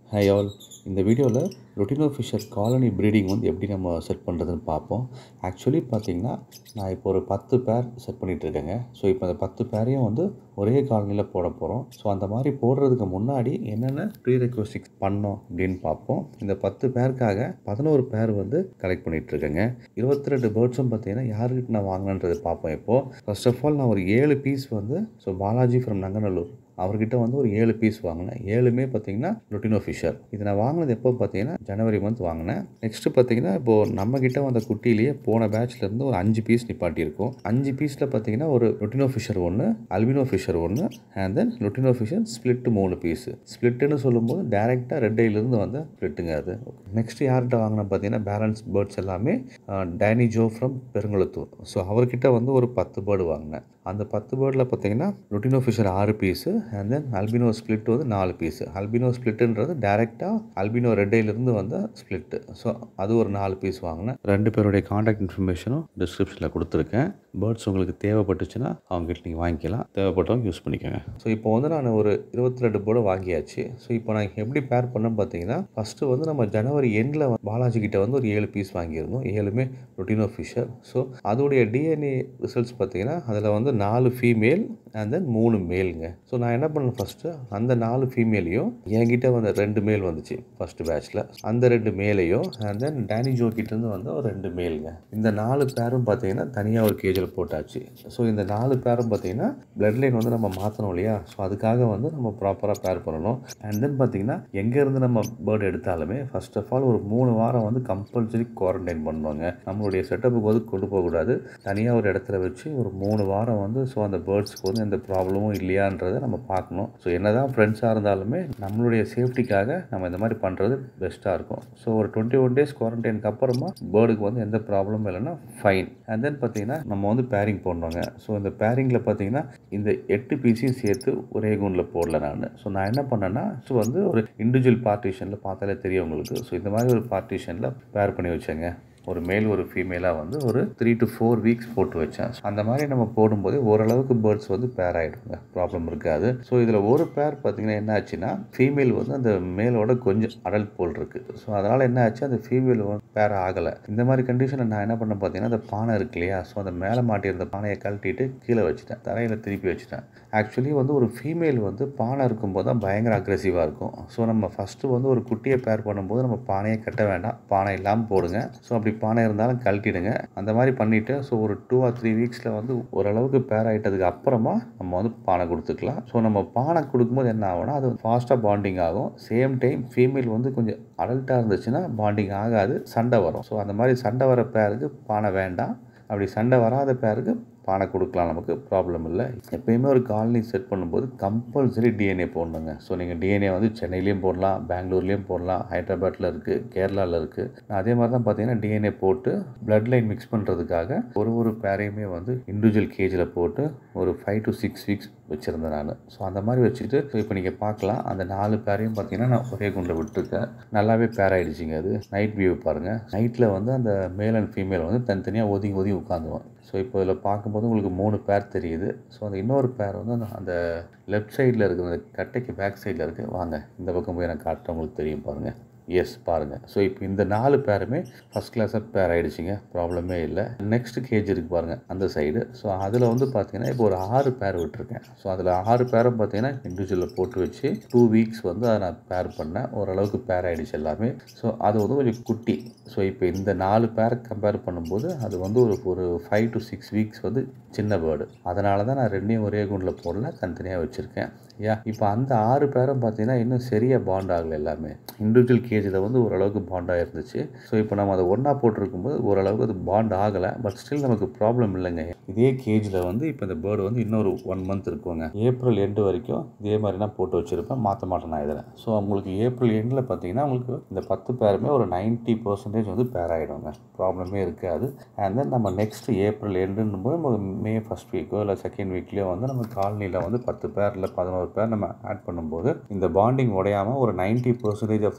hi all இந்த வீடியோவில் ரொட்டினோ Fisher colony breeding வந்து எப்படி நம்ம செட் பண்ணுறதுன்னு பார்ப்போம் ஆக்சுவலி பார்த்தீங்கன்னா நான் இப்போ ஒரு பத்து பேர் செட் பண்ணிகிட்டு இருக்கேங்க ஸோ இப்போ அந்த பத்து பேரையும் வந்து ஒரே காலனியில் போட போகிறோம் ஸோ அந்த மாதிரி போடுறதுக்கு முன்னாடி என்னென்ன ப்ரீ ரெக்வஸ்டிக்ஸ் பண்ணோம் அப்படின்னு பார்ப்போம் இந்த பத்து பேருக்காக பதினோரு பேர் வந்து கலெக்ட் பண்ணிகிட்டு இருக்கேங்க இருபத்தி ரெண்டு பேர்ட்ஸும் பார்த்தீங்கன்னா யாருக்கிட்ட நான் வாங்கினேன்றதை பார்ப்போம் இப்போது ஃபர்ஸ்ட் ஆஃப் ஆல் நான் ஒரு ஏழு பீஸ் வந்து ஸோ பாலாஜி ஃப்ரம் நங்கநல்லூர் அவர்கிட்ட வந்து ஒரு ஏழு பீஸ் வாங்கினேன் ஏழுமே பார்த்தீங்கன்னா லுட்டினோ ஃபிஷர் இது நான் வாங்கினது எப்போ பார்த்தீங்கன்னா ஜனவரி மந்த் வாங்கினேன் நெக்ஸ்ட்டு பார்த்தீங்கன்னா இப்போது நம்மக்கிட்ட வந்த குட்டிலேயே போன பேட்ச்லேருந்து ஒரு அஞ்சு பீஸ் நிப்பாட்டியிருக்கோம் அஞ்சு பீஸில் பார்த்தீங்கன்னா ஒரு லுட்டினோ ஃபிஷர் ஒன்று அல்பினோ ஃபிஷர் ஒன்று and then lutino Fischer split மூணு பீஸு ஸ்பிளிட்டுன்னு சொல்லும்போது டேரெக்டாக ரெட் ஐலேருந்து வந்த ஸ்பிளிட்டுங்க அது நெக்ஸ்ட் யார்கிட்ட வாங்கினேன் பார்த்தீங்கன்னா பேலன்ஸ் பேர்ட்ஸ் எல்லாமே Danny Joe from Perungulathur so அவர்கிட்ட வந்து ஒரு பத்து பேர்டு வாங்கினேன் அந்த பத்து பேர்டில் பார்த்தீங்கன்னா லுட்டினோ ஃபிஷர் ஆறு piece and then albino split வந்து நாலு பீஸு அல்பினோ ஸ்பிளிட்டுன்றது டேரெக்டாக அல்பினோ ரெட்டையிலிருந்து வந்த ஸ்பிளிட்டு ஸோ அது ஒரு நாலு பீஸ் வாங்கினேன் ரெண்டு பேருடைய காண்டாக்ட் இன்ஃபர்மேஷனும் டிஸ்கிரிப்ஷனில் கொடுத்துருக்கேன் பேர்ட்ஸ் உங்களுக்கு தேவைப்பட்டுச்சுன்னா அவங்ககிட்ட நீங்கள் வாங்கிக்கலாம் தேவைப்பட்டவங்க யூஸ் பண்ணிக்கோங்க ஸோ இப்போ வந்து நான் ஒரு இருபத்தி ரெண்டு போர்டு வாங்கியாச்சு ஸோ இப்போ நான் எப்படி பேர் பண்ணேன்னு பார்த்தீங்கன்னா ஃபஸ்ட்டு வந்து நம்ம ஜனவரி எண்டில் பாலாஜி கிட்ட வந்து ஒரு ஏழு பீஸ் வாங்கியிருந்தோம் ஏழுமே ரொட்டினோ ஃபிஷர் ஸோ அதோடைய டிஎன்ஏ ரிசல்ட்ஸ் பார்த்தீங்கன்னா அதில் வந்து நாலு ஃபீமேல் அண்ட் தென் மூணு மேலுங்க ஸோ நான் என்ன பண்ணேன் ஃபஸ்ட்டு அந்த நாலு ஃபீமேலையும் என்கிட்ட வந்து ரெண்டு மேல் வந்துச்சு ஃபஸ்ட்டு பேட்ச்சில் அந்த ரெண்டு மேலையும் அண்ட் தென் டேனி ஜோ கிட்டேருந்து வந்து ஒரு ரெண்டு மேலுங்க இந்த நாலு பேரும் பார்த்தீங்கன்னா தனியாக ஒரு கேஜில் போட்டாச்சு ஸோ இந்த நாலு பேரும் பார்த்தீங்கன்னா பிளட் லைன் வந்து நம்ம மாற்றணும் இல்லையா ஸோ அதுக்காக வந்து நம்ம ப்ராப்பராக பேர் பண்ணணும் அண்ட் தென் பார்த்தீங்கன்னா எங்கேருந்து நம்ம பேர்டு எடுத்தாலுமே ஃபர்ஸ்ட் ஆஃப் ஆல் ஒரு மூணு வாரம் வந்து கம்பல்சரி குவாரண்டைன் பண்ணுவாங்க நம்மளுடைய செட்டப்புக்கு வந்து கொண்டு போகக்கூடாது தனியாக ஒரு இடத்துல வச்சு ஒரு மூணு வாரம் வந்து ஸோ அந்த பேர்ட்ஸ்க்கு வந்து எந்த ப்ராப்ளமும் இல்லையான்றதை நம்ம பார்க்கணும் ஸோ என்ன தான் ஃப்ரெண்ட்ஸாக இருந்தாலுமே நம்மளுடைய சேஃப்டிக்காக நம்ம இந்த மாதிரி பண்ணுறது பெஸ்ட்டாக இருக்கும் ஸோ ஒரு டுவெண்ட்டி ஒன் டேஸ் குவாரண்டைனுக்கு அப்புறமா பேர்டுக்கு வந்து எந்த ப்ராப்ளமும் இல்லைன்னா ஃபைன் அண்ட் தென் பார்த்தீங்கன்னா நம்ம வந்து பேரிங் போடுறோங்க ஸோ இந்த பேரிங்கில் பார்த்தீங்கன்னா இந்த எட்டு பீஸையும் சேர்த்து ஒரே குண்டில் போடல நான் ஸோ நான் என்ன பண்ணேன்னா ஸோ வந்து ஒரு இண்டிவிஜுவல் பார்ட்டிஷனில் பார்த்தாலே தெரியும் உங்களுக்கு ஸோ இந்த மாதிரி ஒரு பார்ட்டிஷனில் பேர் பண்ணி வச்சேங்க ஒரு மேல் ஒரு ஃபீமேலாக வந்து ஒரு த்ரீ டு ஃபோர் வீக்ஸ் போட்டு வச்சேன் அந்த மாதிரி நம்ம போடும்போது ஓரளவுக்கு பேர்ட்ஸ் வந்து பேர் ஆகிடுங்க ப்ராப்ளம் இருக்காது ஸோ இதில் ஒரு பேர் பார்த்தீங்கன்னா என்ன ஆச்சுன்னா ஃபீமேல் வந்து அந்த மேலோட கொஞ்சம் அடல்ட் போல் இருக்குது ஸோ அதனால் என்ன ஆச்சு அந்த ஃபீமேல் பேர் ஆகலை இந்த மாதிரி கண்டிஷனில் நான் என்ன பண்ணேன் பார்த்தீங்கன்னா அந்த பானை இருக்கு இல்லையா ஸோ அந்த மேலே மாட்டியிருந்த பானையை கழட்டிட்டு கீழே வச்சுட்டேன் தரையில் திருப்பி வச்சுட்டேன் ஆக்சுவலி வந்து ஒரு ஃபீமேல் வந்து பானை இருக்கும்போது தான் பயங்கர அக்ரெசிவாக இருக்கும் ஸோ நம்ம ஃபஸ்ட்டு வந்து ஒரு குட்டியை பேர் பண்ணும்போது நம்ம பானையை கட்ட வேண்டாம் பானை இல்லாமல் போடுங்க ஸோ அப்படி பானை இருந்தாலும் கழட்டிடுங்க அந்த மாதிரி பண்ணிவிட்டு ஸோ ஒரு டூ ஆர் த்ரீ வீக்ஸில் வந்து ஓரளவுக்கு பேர் ஆகிட்டதுக்கு அப்புறமா நம்ம வந்து பானை கொடுத்துக்கலாம் ஸோ நம்ம பானை கொடுக்கும்போது என்ன ஆகும்னா அது ஃபாஸ்ட்டாக பாண்டிங் ஆகும் சேம் டைம் ஃபீமேல் வந்து கொஞ்சம் அடல்ட்டாக இருந்துச்சுன்னா பாண்டிங் ஆகாது சண்டை வரும் ஸோ அந்த மாதிரி சண்டை வர பேருக்கு பானை வேண்டாம் அப்படி சண்டை வராத பேருக்கு பானை கொடுக்கலாம் நமக்கு ப்ராப்ளம் இல்லை எப்பயுமே ஒரு காலனி செட் பண்ணும்போது கம்பல்சரி டிஎன்ஏ போடணுங்க ஸோ நீங்கள் டிஎன்ஏ வந்து சென்னையிலையும் போடலாம் பெங்களூர்லேயும் போடலாம் ஹைதராபாத்தில் இருக்குது கேரளாவில் இருக்குது அதே மாதிரி தான் பார்த்தீங்கன்னா டிஎன்ஏ போட்டு பிளட் லைன் மிக்ஸ் பண்ணுறதுக்காக ஒரு ஒரு பேரையுமே வந்து இண்டிவிஜுவல் கேஜில் போட்டு ஒரு ஃபைவ் டு சிக்ஸ் வீக்ஸ் வச்சுருந்தேன் நான் ஸோ அந்த மாதிரி வச்சுட்டு ஸோ இப்போ நீங்கள் பார்க்கலாம் அந்த நாலு பேரையும் பார்த்தீங்கன்னா நான் ஒரே குண்டில் விட்டுருக்கேன் நல்லாவே பேர் ஆகிடுச்சிங்க அது நைட் வியூ பாருங்கள் நைட்டில் வந்து அந்த மேல் அண்ட் ஃபீமேல் வந்து தனித்தனியாக ஒதுங்கி ஒதுங்கி உட்காந்துவோம் ஸோ இப்போ இதில் பார்க்கும்போது உங்களுக்கு மூணு பேர் தெரியுது ஸோ அந்த இன்னொரு பேர் வந்து அந்த அந்த லெஃப்ட் சைடில் இருக்குது அந்த கட்டைக்கு பேக் சைடில் இருக்குது வாங்க இந்த பக்கம் போய் எனக்கு காட்டுற உங்களுக்கு தெரியும் பாருங்கள் எஸ் பாருங்கள் ஸோ இப்போ இந்த நாலு பேருமே ஃபஸ்ட் கிளாஸாக பேர் ஆகிடுச்சிங்க ப்ராப்ளமே இல்லை நெக்ஸ்ட் கேஜ் இருக்குது பாருங்கள் அந்த சைடு ஸோ அதில் வந்து பார்த்தீங்கன்னா இப்போ ஒரு ஆறு பேர் விட்டுருக்கேன் ஸோ அதில் ஆறு பேரும் பார்த்தீங்கன்னா இண்டிவிஜுவலில் போட்டு வச்சு டூ வீக்ஸ் வந்து அதை நான் பேர் பண்ணேன் ஓரளவுக்கு பேர் ஆகிடுச்சு எல்லாமே ஸோ அது வந்து கொஞ்சம் குட்டி ஸோ இப்போ இந்த நாலு பேரை கம்பேர் பண்ணும்போது அது வந்து ஒரு ஒரு ஃபைவ் டு சிக்ஸ் வீக்ஸ் வந்து சின்ன பேர்டு அதனால தான் நான் ரெண்டையும் ஒரே குண்டில் போடல தனித்தனியாக வச்சுருக்கேன் யா இப்போ அந்த ஆறு பேரும் பார்த்தீங்கன்னா இன்னும் சரியாக பாண்ட் ஆகலை எல்லாமே இண்டிவிஜுவல் கேஜில் வந்து ஓரளவுக்கு பாண்டாக இருந்துச்சு ஸோ இப்போ நம்ம அதை ஒன்றா போட்டிருக்கும்போது ஓரளவுக்கு அது பாண்ட் ஆகலை பட் ஸ்டில் நமக்கு ப்ராப்ளம் இல்லைங்க இதே கேஜில் வந்து இப்போ இந்த பேர்டு வந்து இன்னொரு ஒன் மந்த் இருக்குங்க ஏப்ரல் எண்டு வரைக்கும் இதே மாதிரி நான் போட்டு வச்சுருப்பேன் மாற்ற மாட்டேன் நான் இதில் ஸோ உங்களுக்கு ஏப்ரல் எண்டில் பார்த்தீங்கன்னா உங்களுக்கு இந்த பத்து பேருமே ஒரு நைன்ட்டி பர்சன்டேஜ் வந்து பேர் ஆகிடுங்க ப்ராப்ளமே இருக்காது அண்ட் தென் நம்ம நெக்ஸ்ட் ஏப்ரல் எண்டுன்னும் போது நம்ம மே ஃபஸ்ட் வீக்கோ இல்லை செகண்ட் வீக்லேயோ வந்து நம்ம காலனியில் வந்து பத்து பேர் இல்லை பதினோரு பேர் நம்ம ஆட் பண்ணும்போது இந்த பாண்டிங் உடையாமல் ஒரு நைன்ட்டி பர்சன்டேஜ் ஆஃப் த பேர் வந்து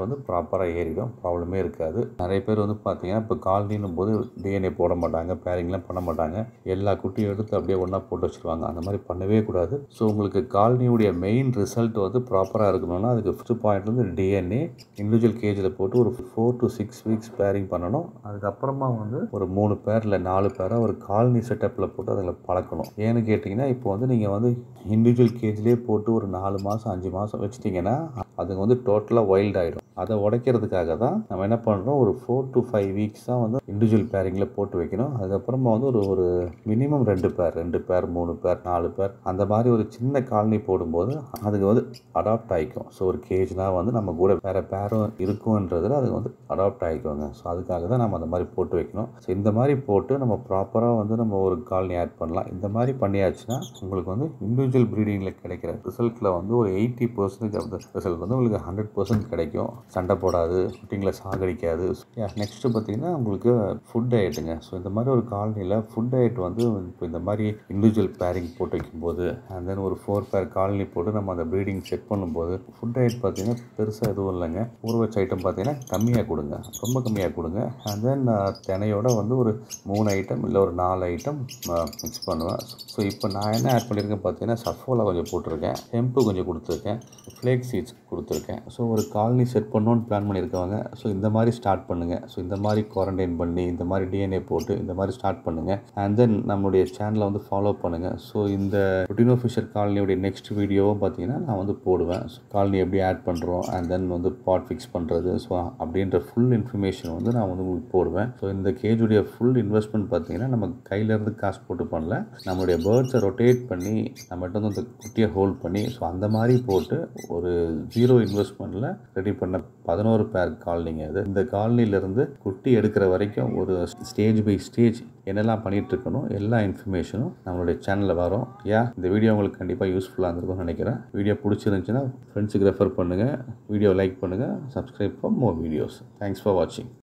வந்து ப்ராப்பராக ஏறிடும் ப்ராப்ளமே இருக்காது நிறைய பேர் வந்து பார்த்தீங்கன்னா இப்போ காலனின்னும் போது டிஎன்ஏ போட மாட்டாங்க பேரிங்லாம் பண்ண மாட்டாங்க எல்லா குட்டியும் எடுத்து அப்படியே ஒன்றா போட்டு வச்சுருவாங்க அந்த மாதிரி பண்ணவே கூடாது ஸோ உங்களுக்கு காலனியுடைய மெயின் ரிசல்ட் வந்து ப்ராப்பராக இருக்கணும்னா அதுக்கு ஃபஸ்ட்டு பாயிண்ட் வந்து டிஎன்ஏ இண்டிவிஜுவல் கேஜில் போட்டு ஒரு four to six weeks pairing பண்ணணும் அதுக்கப்புறமா வந்து ஒரு மூணு பேரில் நாலு பேராக ஒரு காலனி செட்டப்பில் போட்டு அதில் பழக்கணும் ஏன்னு கேட்டிங்கன்னா இப்போ வந்து நீங்கள் வந்து இண்டிவிஜுவல் கேஜ்லேயே போட்டு ஒரு நாலு மாதம் அஞ்சு மாதம் வச்சிட்டிங்கன்னா அதுங்க வந்து டோட்டலாக வைல்ட் ஆகிடும் அதை உடைக்கிறதுக்காக தான் நம்ம என்ன பண்ணுறோம் ஒரு ஃபோர் டு ஃபைவ் வீக்ஸ் தான் வந்து இண்டிவிஜுவல் பேரிங்கில் போட்டு வைக்கணும் அதுக்கப்புறமா வந்து ஒரு ஒரு மினிமம் ரெண்டு பேர் ரெண்டு பேர் மூணு பேர் நாலு பேர் அந்த மாதிரி ஒரு சின்ன காலனி போடும்போது அதுக்கு வந்து அடாப்ட் ஆகிக்கும் ஸோ ஒரு கேஜ்னால் வந்து நம்ம கூட வேறு பேரும் இருக்குன்றதுல அது வந்து அடாப்ட் ஆகிக்குவாங்க ஸோ அதுக்காக தான் நம்ம அந்த மாதிரி போட்டு வைக்கணும் ஸோ இந்த மாதிரி போட்டு நம்ம ப்ராப்பராக வந்து நம்ம ஒரு காலனி ஆட் பண்ணலாம் இந்த மாதிரி பண்ணியாச்சுன்னா உங்களுக்கு வந்து இண்டிவிஜுவல் ப்ரீடிங்கில் கிடைக்கிற ரிசல்ட்டில் வந்து ஒரு eighty percentage of the result வந்து உங்களுக்கு ஹண்ட்ரட் பர்சன்ட் கிடைக்கும் சண்டை போடாது குட்டிங்களை சாகடிக்காது நெக்ஸ்ட்டு பார்த்தீங்கன்னா உங்களுக்கு ஃபுட் டயட்டுங்க ஸோ இந்த மாதிரி ஒரு காலனியில் ஃபுட் டயட் வந்து இப்போ இந்த மாதிரி இண்டிவிஜுவல் பேரிங் போட்டு வைக்கும்போது அண்ட் தென் ஒரு ஃபோர் பேர் காலனி போட்டு நம்ம அந்த ப்ரீடிங் செட் பண்ணும்போது ஃபுட் டயட் பார்த்தீங்கன்னா பெருசாக எதுவும் இல்லைங்க ஊற வச்ச ஐட்டம் பார்த்தீங்கன்னா கம்மியாக கொடுங்க ரொம்ப கம்மியாக கொடுங்க அண்ட் தென் தினையோட வந்து ஒரு மூணு ஐட்டம் இல்லை ஒரு நாலு ஐட்டம் மிக்ஸ் பண்ணுவேன் ஸோ இப்போ நான் என்ன ஆட் பண்ணியிருக்கேன் பார்த்தீங்கன்னா சஃபோலா கொஞ்சம் போட்டிருக்கேன் ஹெம்பு கொஞ்சம் கொடுத்துருக்கேன் ஃப்ளேக் சீட்ஸ் கொடுத்துருக்கேன் ஸோ ஒரு காலனி செட் பண்ணணும்னு பிளான் பண்ணியிருக்கவங்க ஸோ இந்த மாதிரி ஸ்டார்ட் பண்ணுங்கள் ஸோ இந்த மாதிரி குவாரண்டைன் பண்ணி இந்த மாதிரி டிஎன்ஏ போட்டு இந்த மாதிரி ஸ்டார்ட் பண்ணுங்கள் அண்ட் தென் நம்மளுடைய சேனலை வந்து ஃபாலோ பண்ணுங்கள் ஸோ இந்த ரொட்டினோ ஃபிஷர் காலனியோடைய நெக்ஸ்ட் வீடியோவும் பார்த்தீங்கன்னா நான் வந்து போடுவேன் ஸோ காலனி எப்படி ஆட் பண்ணுறோம் அண்ட் தென் வந்து பாட் ஃபிக்ஸ் பண்ணுறது ஸோ அப்படின்ற ஃபுல் இன்ஃபர்மேஷன் வந்து நான் வந்து உங்களுக்கு போடுவேன் ஸோ இந்த கேஜுடைய ஃபுல் இன்வெஸ்ட்மெண்ட் பார்த்தீங்கன்னா நம்ம கையிலேருந்து காசு போட்டு பண்ணல நம்மளுடைய பேர்ட்ஸை ரொட்டேட் பண்ணி நம்மகிட்ட வந்து அந்த குட்டியை ஹோல்ட் பண்ணி ஸோ அந்த மாதிரி போட்டு ஒரு ஜீரோ இன்வெஸ்ட்மெண்ட்டில் ரெடி பண்ண பதினோரு பேர் காலனிங்க அது இந்த காலனிலேருந்து குட்டி எடுக்கிற வரைக்கும் ஒரு ஸ்டேஜ் பை ஸ்டேஜ் என்னெல்லாம் பண்ணிகிட்டு இருக்கணும் எல்லா இன்ஃபர்மேஷனும் நம்மளுடைய சேனலில் வரும் ஏன் இந்த வீடியோ உங்களுக்கு கண்டிப்பாக யூஸ்ஃபுல்லாக இருந்திருக்கும்னு நினைக்கிறேன் வீடியோ பிடிச்சிருந்துச்சுன்னா ஃப்ரெண்ட்ஸுக்கு ரெஃபர் பண்ணுங்கள் வீடியோ லைக் பண்ணுங்கள் subscribe for more videos thanks for வாட்சிங்